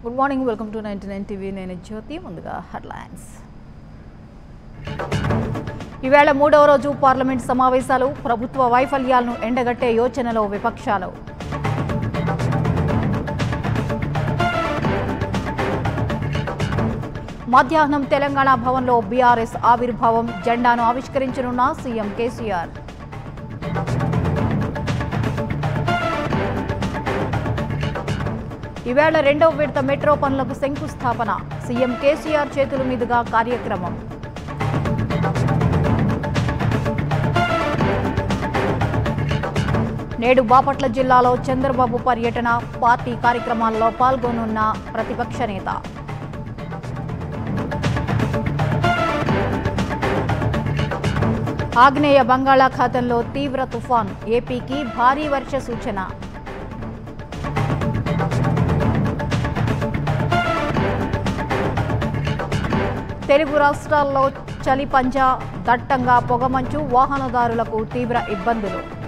good morning welcome to ninety nine TV నేను జ్యోతి ముందుగా headlines ఈవేళ మూడవ రోజు పార్లమెంట్ సమావేశాలు ప్రభుత్వ వైఫల్యాలను ఎండగట్టే యోచనలో విపక్షాలు మధ్యాహ్నం తెలంగాణ భవన్లో బీఆర్ఎస్ ఆవిర్భావం జెండాను ఆవిష్కరించనున్న సీఎం కేసీఆర్ ఈవేళ రెండవ విడత మెట్రో పనులకు శంకుస్థాపన సీఎం కేసీఆర్ చేతుల మీదుగా కార్యక్రమం నేడు బాపట్ల జిల్లాలో చంద్రబాబు పర్యటన పార్టీ కార్యక్రమాల్లో పాల్గొనున్న ప్రతిపక్ష నేత ఆగ్నేయ బంగాళాఖాతంలో తీవ్ర తుఫాన్ ఏపీకి భారీ వర్ష సూచన తెలుగు రాష్ట్రాల్లో చలి పంజా దట్టంగా పొగమంచు వాహనదారులకు తీవ్ర ఇబ్బందులు